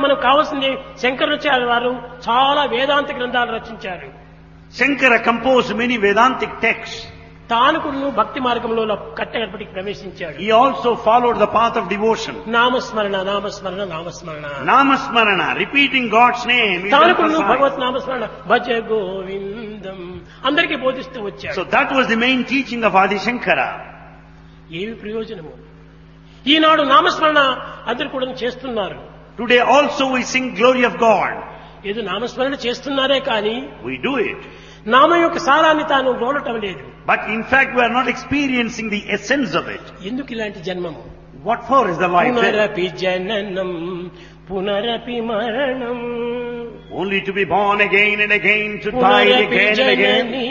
మనకు కావాల్సింది శంకరాచార్య వారు చాలా వేదాంత గ్రంథాలు రచించారు Shankara composed many Vedantic texts. తాను కూడా భక్తి మార్గంలో కట్టగడపటికి ప్రవేశించాడు He also followed the path of devotion. నామస్మరణ నామస్మరణ నామస్మరణ Namasmarana, repeating God's name. is తాను కూడా emphasized. భగవత్ నామస్మరణ భజ గోవిందం అందరికీ బోధిస్తూ వచ్చాడు So that was the main teaching of Adi Shankara. ఏమి ప్రయోజనము ఈనాడు నామస్మరణ అందరు కూడా చేస్తున్నారు Today also we sing glory of God. ఏదో నామస్మరణ చేస్తున్నారే కానీ We do it. నామం యొక్క సారాన్ని తాను గోడటం లేదు But in fact we are not experiencing the essence of it. ఎందుకు ఇలాంటి జన్మము What for is the life? then? పునరపి జననం పునరపి మరణం Only to be born again and again, to die పునరపి again and again, Janani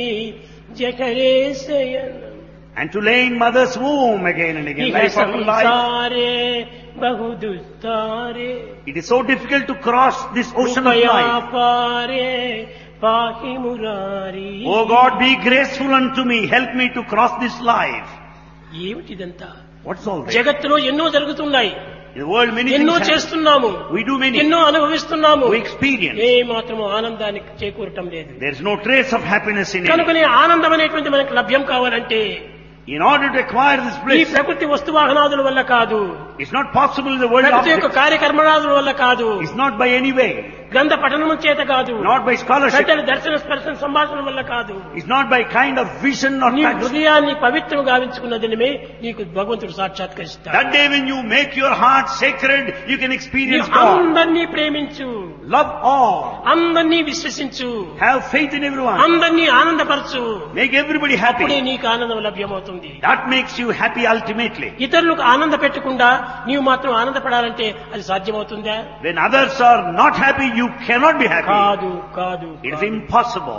జఠరే శయనం and to lay in mother's womb again and again. ఇహ Life after life. సంసారే బహు దుస్తారే It is so difficult to cross this ocean of life. కృపయాపారే పాహి Murari Oh God, be graceful unto me. Help me to cross this life. ఏమిటిదంతా What's all this? జగత్తులో ఎన్నో జరుగుతున్నాయి In the world many ఎన్నో things happen. చేస్తున్నాము We do many. ఎన్నో అనుభవిస్తున్నాము We experience. ఏ మాత్రము ఆనందానికి చేకూరటం లేదు There is no trace of happiness in it. కనుకనే ఆనందం అనేటువంటి మనకు లభ్యం కావాలంటే In order to acquire this ఈ bliss, ప్రకృతి వస్తువాహనాదుల వల్ల కాదు it's not possible in the world ప్రకృతి యొక్క objects. కార్యకర్మణాదుల వల్ల కాదు It's not by any way. గ్రంథ పఠనం చేత కాదు Not by scholarship. పెద్దల దర్శన స్పర్శన సంభాషణ వల్ల కాదు It's not by kind of vision or నీ touch. హృదయాన్ని పవిత్రం గావించుకున్న దినమే నీకు భగవంతుడు సాక్షాత్కరిస్తాడు That day when you make your heart sacred, you can నీ experience God. అందరినీ ప్రేమించు Love all. అందరినీ విశ్వసించు Have faith in everyone. అందరినీ ఆనందపరచు Make everybody అప్పుడే happy. నీకు ఆనందం లభ్యమవుతుంది That makes you happy ultimately. ఇతరులకు ఆనంద పెట్టకుండా నీవు మాత్రం ఆనందపడాలంటే అది సాధ్యమవుతుందా When others are not happy, you cannot be happy. కాదు కాదు It is కాదు. impossible.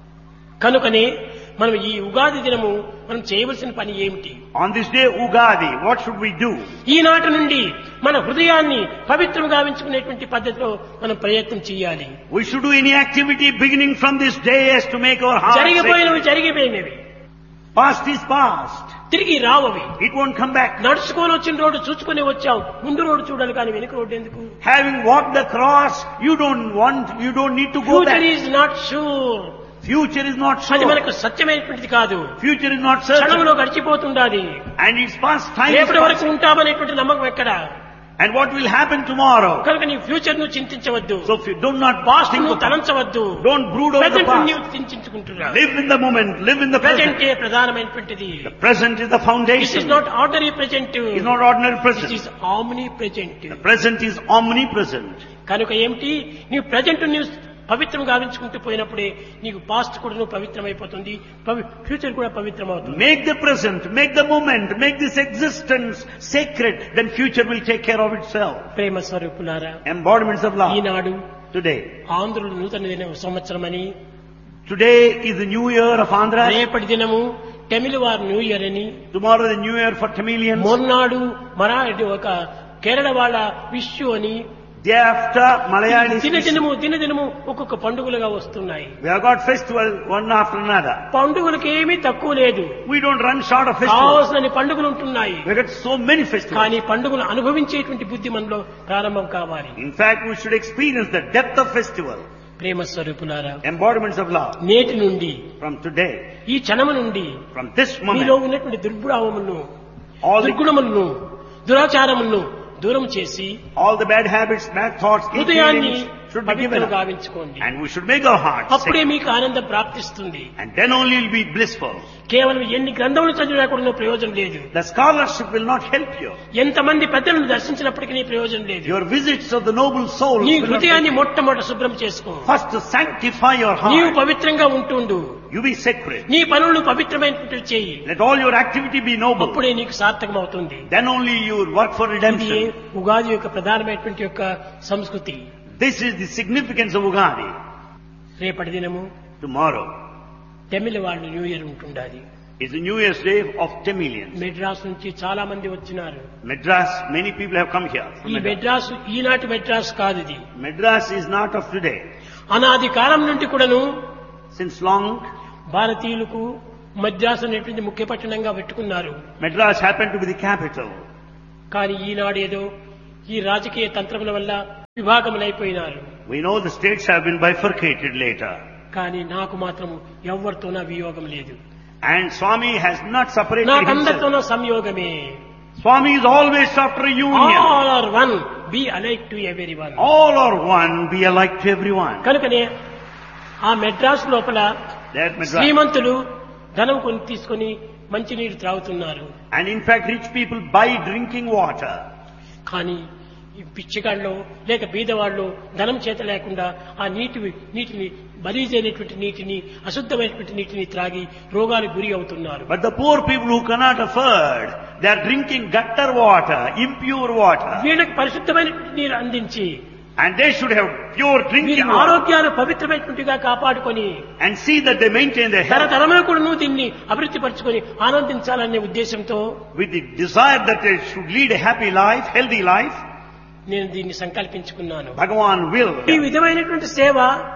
కనుకనే మనం ఈ ఉగాది దినము మనం చేయవలసిన పని ఏమిటి On this day, Ugadi, what should we do? ఈనాటి నుండి మన హృదయాన్ని పవిత్రం గావించుకునేటువంటి పద్ధతిలో మనం ప్రయత్నం చేయాలి We should do any activity beginning from this day as to make our heart జరిగిపోయినవి sacred. జరిగిపోయినవి Past is past. తిరిగి రావవి It won't come back. నడుచుకొని వచ్చిన రోడ్డు చూసుకుని వచ్చావు ముందు రోడ్డు చూడాలి కానీ వెనుక రోడ్డు ఎందుకు Having walked the cross, you don't want, you don't need to go future back. Is not sure Future is not అది sure. మనకు సత్యమైనటువంటిది కాదు Future is not certain. క్షణంలో గడిచిపోతుండాలి And it's past time. is రేపటి వరకు past. ఉంటామనేటువంటి నమ్మకం ఎక్కడ And what will happen tomorrow? కనుక నీ ఫ్యూచర్ నువ్వు చింతించవద్దు So if you do not past think నువ్వు of తలంచవద్దు don't brood over the present past. నీవు చింతించుకుంటున్నావు Live in the moment. Live in the present. ప్రజెంటే ప్రధానమైనటువంటిది The present is the this is foundation. Not ordinary present It's not ordinary this present. Is omnipresent The present is omnipresent. కనుక ఏమిటి నీవు present నీవు పవిత్రం గావించుకుంటూ పోయినప్పుడే నీకు past కూడా నువ్వు పవిత్రమైపోతుంది future కూడా పవిత్రమవుతుంది Make the present, make the moment, make this existence sacred, then future will take care of itself. ప్రేమ స్వరూపులారా Embodiments of love. Eenadu Today. ఆంధ్రులు నూతన దిన సంవత్సరమని Today is the new year of Andhra. రేపటి దినము తమిళ వారు న్యూ ఇయర్ అని Tomorrow the new year for Tamilians. మొన్నాడు మరాఠీ ఒక కేరళ వాళ్ళ విషు అని Day after Malayalis. దినదినము దినదినము ఒక్కొక్క పండుగలుగా వస్తున్నాయి We have got festival one after another. పండుగలకు ఏమీ తక్కువ లేదు We don't run short of festivals. కావాల్సిన పండుగలు ఉంటున్నాయి We got so many festivals. కానీ పండుగలు అనుభవించేటువంటి బుద్ధి మనలో ప్రారంభం కావాలి In fact, we should experience the depth of festival. ప్రేమ స్వరూపులారా Embodiments of love. నేటి నుండి From today, ఈ క్షణము నుండి from this మీలో moment, ఉన్నటువంటి దుర్భావములను all the, దుర్గుణములను దురాచారములను దూరం చేసి all the bad habits, bad thoughts, ill హృదయాన్ని feelings should be given పవిత్రం up. గావించుకోండి And we should make our hearts అప్పుడే sacred. మీకు ఆనందం ప్రాప్తిస్తుంది And then only will be blissful. కేవలం ఎన్ని గ్రంథములు చదివినా కూడా ప్రయోజనం లేదు The scholarship will not help you. ఎంతమంది పెద్దలను దర్శించినప్పటికీ ప్రయోజనం లేదు Your visits of the noble souls నీ will not హృదయాన్ని help you. మొట్టమొదట శుభ్రం చేసుకో First to sanctify your నీవు heart. పవిత్రంగా ఉంటుండు You be sacred. నీ పనులు పవిత్రమైనటువంటి చేయి Let all your activity be noble. అప్పుడే నీకు సార్థకం అవుతుంది Then only you will work for ఇది redemption. ఉగాది యొక్క ప్రధానమైనటువంటి యొక్క సంస్కృతి This is the significance of Ugadi. రేపటి దినము Tomorrow తమిళ వాళ్ళు న్యూ ఇయర్ ఉంటుండాలి is the New Year's Day of Tamilians. Madras నుంచి చాలా మంది వచ్చినారు Madras, many people have come here. from ఈ Madras. మెడ్రాస్ ఈనాటి మెడ్రాస్ కాదు ఇది Madras is not of today. అనాది కాలం నుండి కూడాను Since long, భారతీయులకు మద్రాస్ అనేటువంటి ముఖ్య పట్టణంగా పెట్టుకున్నారు Madras happened to be the capital. కానీ ఈనాడు ఏదో ఈ రాజకీయ తంత్రముల వల్ల విభాగములైపోయినారు We know the states have been bifurcated later. కానీ నాకు మాత్రం ఎవరితోనా వియోగం లేదు And Swami has not separated himself. నాకందరితోనూ సంయోగమే Swami is always after a union. All are one be alike to every one All are one, be alike to everyone. కనుకనే ఆ మెడ్రాస్ లోపల That Madras. శ్రీమంతులు ధనం కొని తీసుకొని మంచినీరు త్రాగుతున్నారు And in fact, rich people buy drinking water. కానీ ఈ పిచ్చిగాళ్ళు లేక బీదవాళ్ళు ధనం చేత లేకుండా ఆ నీటి నీటిని బలీజైనటువంటి నీటిని అశుద్ధమైనటువంటి నీటిని త్రాగి రోగాలకు గురి అవుతున్నారు But the poor people who cannot afford, they are drinking gutter water, impure water. వీళ్ళకి పరిశుద్ధమైనటువంటి నీరు అందించి And they should have pure వీరి drinking water. ఆరోగ్యాలు పవిత్రమైనటువంటిగా కాపాడుకొని And see that they maintain their health తరతరములు కూడా దీన్ని అభివృద్ధి పరచుకొని ఆనందించాలనే ఉద్దేశంతో with the desire that they should lead a happy life, healthy life. నేను దీన్ని సంకల్పించుకున్నాను Bhagavan will. ఈ విధమైనటువంటి సేవ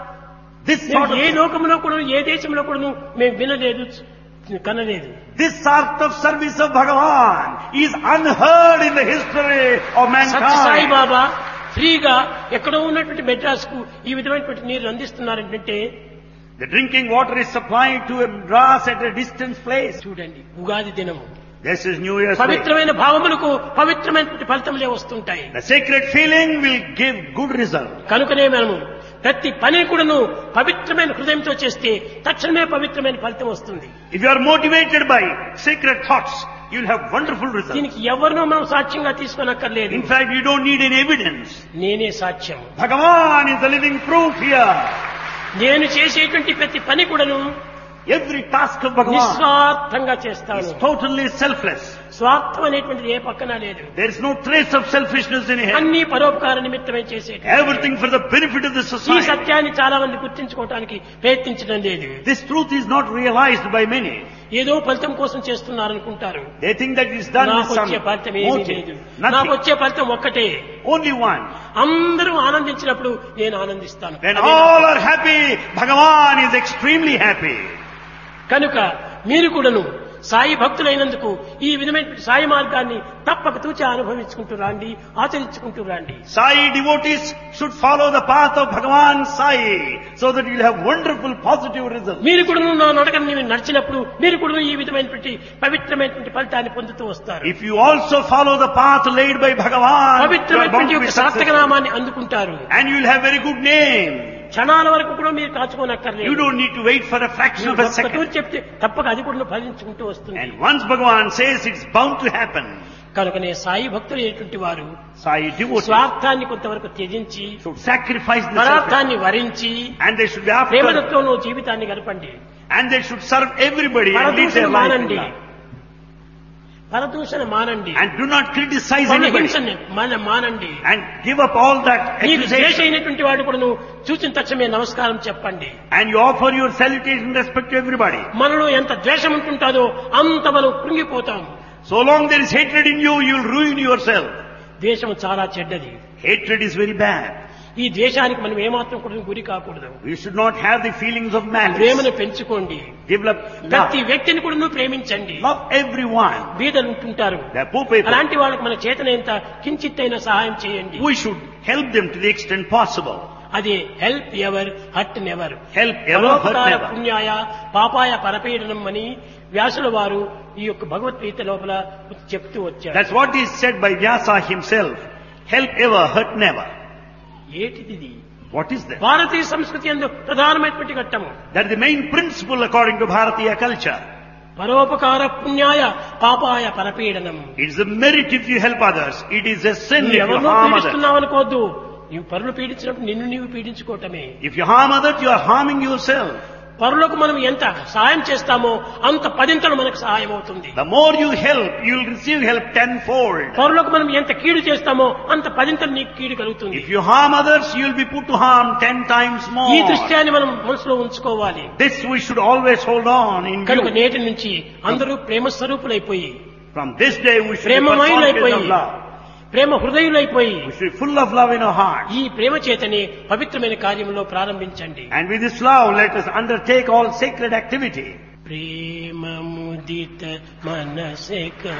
This మేము sort ఏ of, లోకంలో కూడా ఏ దేశంలో కూడా మేము వినలేదు కనలేదు this sort of service of Bhagavan is unheard in the history of Satya Sai mankind. బాబా ఫ్రీగా ఎక్కడో ఉన్నటువంటి మెడ్రాస్ కు ఈ విధమైనటువంటి నీరు అందిస్తున్నారంటే The drinking water is supplied to a Madras at a distant place. చూడండి ఉగాది దినము This is New Year's Day. పవిత్రమైన భావములకు పవిత్రమైనటువంటి ఫలితములే వస్తుంటాయి The sacred feeling will give good result. కనుకనే మనము ప్రతి పని కూడాను పవిత్రమైన హృదయంతో చేస్తే తక్షణమే పవిత్రమైన ఫలితం వస్తుంది If you are motivated by sacred thoughts, you'll have wonderful results. దీనికి ఎవరినో మనం సాక్ష్యంగా తీసుకోనక్కర్లేదు In fact, you don't need any evidence. నేనే సాక్ష్యం Bhagavan is the living proof here. నేను చేసేటువంటి ప్రతి పని కూడాను Every task of Bhagavan నిస్వార్థంగా చేస్తాను is totally selfless. స్వార్థం అనేటువంటిది ఏ పక్కన లేదు There is no trace of selfishness in him. అన్ని పరోపకార నిమిత్తమే చేసే Everything for the benefit of the ఈ society. సత్యాన్ని చాలా మంది గుర్తించుకోవడానికి ప్రయత్నించడం లేదు This truth is not realized by many. ఏదో ఫలితం కోసం చేస్తున్నారనుకుంటారు They think that it's done with నాకు some వచ్చే ఫలితం ఏమీ లేదు motive. నాకు Nothing. వచ్చే ఫలితం ఒక్కటే Only one. అందరూ ఆనందించినప్పుడు నేను ఆనందిస్తాను When అదే నా- all are happy, Bhagavan is extremely happy. కనుక మీరు కూడాను సాయి భక్తులైనందుకు ఈ విధమైన సాయి మార్గాన్ని తప్పక తూచి అనుభవించుకుంటూ రాండి ఆచరించుకుంటూ రాండి Sai devotees should follow the path of Bhagavan Sai so that you'll have wonderful positive results. మీరు కూడా నా నడకని మీరు నడిచినప్పుడు మీరు కూడా ఈ విధమైనటువంటి పవిత్రమైనటువంటి ఫలితాన్ని పొందుతూ వస్తారు If you also follow the path laid by Bhagavan, you are bound పవిత్రమైనటువంటి to ఒక be సార్థక successful. నామాన్ని అందుకుంటారు And you'll have very good name. క్షణాల వరకు కూడా మీరు You కాచుకోనక్కర్లేదు don't need to wait for a fraction మీరు of a ఒక్క తూరి second. చెప్తే తప్పక అది కూడా ఫలించుకుంటూ వస్తుంది And once Bhagavan says it's bound to happen, కనుకనే సాయి భక్తులు అనేటువంటి వారు Sai devotees స్వార్థాన్ని కొంతవరకు త్యజించి should sacrifice the self పదార్థాన్ని వరించి and they should be after ప్రేమతత్వంలో జీవితాన్ని గడపండి and they should serve everybody and lead పరదూషణ their life in మానండి love. పరదూషణ మానండి and do not criticize anybody పరహింసని మన మానండి and give up all that నీకు ద్వేష accusation అయినటువంటి వాడు కూడా నువ్వు చూసిన తక్షణమే నమస్కారం చెప్పండి and you offer your salutation and respect to everybody. మనలో ఎంత ద్వేషం ఉంటుంటాదో అంత మనం కృంగిపోతాం So long there is hatred in you, you'll ruin yourself. ద్వేషం చాలా చెడ్డది Hatred is very bad. ఈ ద్వేషానికి మనం ఏమాత్రం కూడా గురి కాకూడదు We should not have the feelings of malice. ప్రేమను పెంచుకోండి Develop ప్రతి love. వ్యక్తిని కూడా నువ్వు ప్రేమించండి Love everyone. బీదలు ఉంటుంటారు They are poor people. అలాంటి వాళ్ళకి మన చేతనైనంత కించిత్తైన సహాయం చేయండి We should help them to the extent possible. అది help ever hurt never Help ever, hurt పరోపకార never. పుణ్యాయ పాపాయ పరపీడనం అని వ్యాసుల వారు ఈ యొక్క భగవద్గీత లోపల చెప్తూ వచ్చారు That's what is said by Vyasa himself. Help ever, hurt never. ఏటిది ఇది? What is that? భారతీయ సంస్కృతి అందు ప్రధానమైనటువంటి ఘట్టము That is the main principle according to Bharatiya culture. పరోపకార పుణ్యాయ పాపాయ పరపీడనం It is a merit if you help others. It is a sin నువ్వు if you ఎవరినో harm others. పీడిస్తున్నావు అనుకోవద్దు నువ్వు పరులు పీడించినప్పుడు నిన్ను నీవు పీడించుకోవటమే If you harm others, you are harming yourself. పరులకు మనం ఎంత సహాయం చేస్తామో అంత పదింతలు మనకు సహాయం అవుతుంది The more you help, you will receive help tenfold. పరులకు మనం ఎంత కీడు చేస్తామో అంత పదింతలు నీకు కీడు కలుగుతుంది If you harm others, you will be put to harm ten times more. ఈ దృశ్యాన్ని మనం మనసులో ఉంచుకోవాలి This we should always hold on in కనుక view. నేటి నుంచి అందరూ ప్రేమ స్వరూపులైపోయి From this day we should be ప్రేమమయులైపోయి personified of love. Prema హృదయులైపోయి We should be full of love in our hearts. ఈ ప్రేమ చేతనే పవిత్రమైన కార్యంలో ప్రారంభించండి And with this love, let us undertake all sacred activity. ప్రేమ ముదిత మనసే